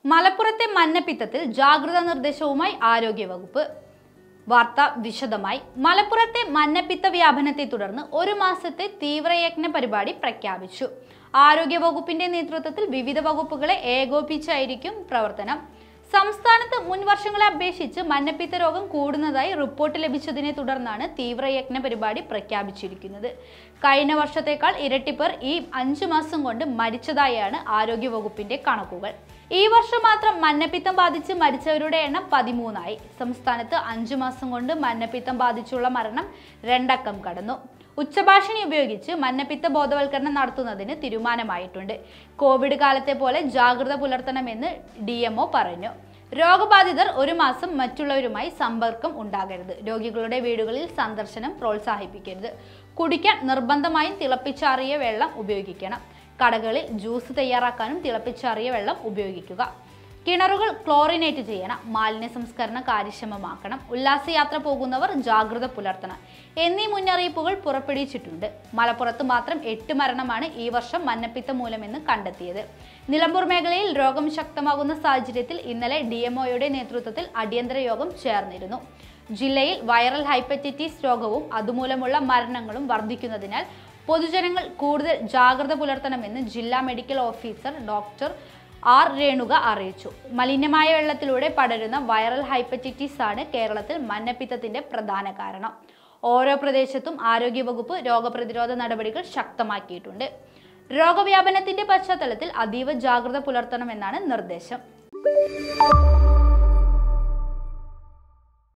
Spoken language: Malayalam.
മലപ്പുറത്തെ മഞ്ഞപ്പിത്തത്തിൽ ജാഗ്രതാ നിർദ്ദേശവുമായി ആരോഗ്യവകുപ്പ് വാർത്ത വിശദമായി മലപ്പുറത്തെ മഞ്ഞപ്പിത്ത വ്യാപനത്തെ തുടർന്ന് ഒരു മാസത്തെ തീവ്രയജ്ഞ പരിപാടി പ്രഖ്യാപിച്ചു ആരോഗ്യവകുപ്പിന്റെ നേതൃത്വത്തിൽ വിവിധ വകുപ്പുകളെ ഏകോപിച്ചായിരിക്കും പ്രവർത്തനം സംസ്ഥാനത്ത് മുൻ വർഷങ്ങളെ അപേക്ഷിച്ച് മഞ്ഞപ്പിത്ത രോഗം കൂടുന്നതായി റിപ്പോർട്ട് ലഭിച്ചതിനെ തുടർന്നാണ് തീവ്രയജ്ഞ പരിപാടി പ്രഖ്യാപിച്ചിരിക്കുന്നത് കഴിഞ്ഞ വർഷത്തേക്കാൾ ഇരട്ടി പേർ ഈ അഞ്ചു മാസം കൊണ്ട് മരിച്ചതായാണ് ആരോഗ്യവകുപ്പിന്റെ കണക്കുകൾ ഈ വർഷം മാത്രം മഞ്ഞപ്പിത്തം ബാധിച്ച് മരിച്ചവരുടെ എണ്ണം പതിമൂന്നായി സംസ്ഥാനത്ത് അഞ്ചു മാസം കൊണ്ട് മഞ്ഞപ്പിത്തം ബാധിച്ചുള്ള മരണം രണ്ടക്കം കടന്നു ഉച്ചഭാഷിണി ഉപയോഗിച്ച് മഞ്ഞപ്പിത്ത ബോധവൽക്കരണം നടത്തുന്നതിന് തീരുമാനമായിട്ടുണ്ട് കോവിഡ് കാലത്തെ പോലെ ജാഗ്രത പുലർത്തണമെന്ന് ഡി പറഞ്ഞു രോഗബാധിതർ ഒരു മാസം മറ്റുള്ളവരുമായി സമ്പർക്കം ഉണ്ടാകരുത് രോഗികളുടെ വീടുകളിൽ സന്ദർശനം പ്രോത്സാഹിപ്പിക്കരുത് കുടിക്കാൻ നിർബന്ധമായും തിളപ്പിച്ചാറിയ വെള്ളം ഉപയോഗിക്കണം കടകളിൽ ജ്യൂസ് തയ്യാറാക്കാനും തിളപ്പിച്ചാറിയ വെള്ളം ഉപയോഗിക്കുക കിണറുകൾ ക്ലോറിനേറ്റ് ചെയ്യണം മാലിന്യ സംസ്കരണം കാര്യക്ഷമമാക്കണം ഉല്ലാസയാത്ര പോകുന്നവർ ജാഗ്രത പുലർത്തണം എന്നീ മുന്നറിയിപ്പുകൾ പുറപ്പെടുവിച്ചിട്ടുണ്ട് മലപ്പുറത്ത് മാത്രം എട്ട് മരണമാണ് ഈ വർഷം മഞ്ഞപ്പിത്തം മൂലമെന്ന് കണ്ടെത്തിയത് നിലമ്പൂർ മേഖലയിൽ രോഗം ശക്തമാകുന്ന സാഹചര്യത്തിൽ ഇന്നലെ ഡി നേതൃത്വത്തിൽ അടിയന്തര യോഗം ചേർന്നിരുന്നു ജില്ലയിൽ വൈറൽ ഹൈപ്പറ്റൈറ്റിസ് രോഗവും അതുമൂലമുള്ള മരണങ്ങളും വർദ്ധിക്കുന്നതിനാൽ പൊതുജനങ്ങൾ കൂടുതൽ ജാഗ്രത പുലർത്തണമെന്ന് ജില്ലാ medical officer doctor R Renuka അറിയിച്ചു മലിനമായ വെള്ളത്തിലൂടെ പടരുന്ന വൈറൽ ഹൈപ്പറ്റൈറ്റിസ് ആണ് കേരളത്തിൽ മഞ്ഞപ്പിത്തത്തിന്റെ പ്രധാന കാരണം ഓരോ പ്രദേശത്തും ആരോഗ്യവകുപ്പ് രോഗപ്രതിരോധ നടപടികൾ ശക്തമാക്കിയിട്ടുണ്ട് രോഗവ്യാപനത്തിന്റെ പശ്ചാത്തലത്തിൽ അതീവ ജാഗ്രത പുലർത്തണമെന്നാണ് നിർദ്ദേശം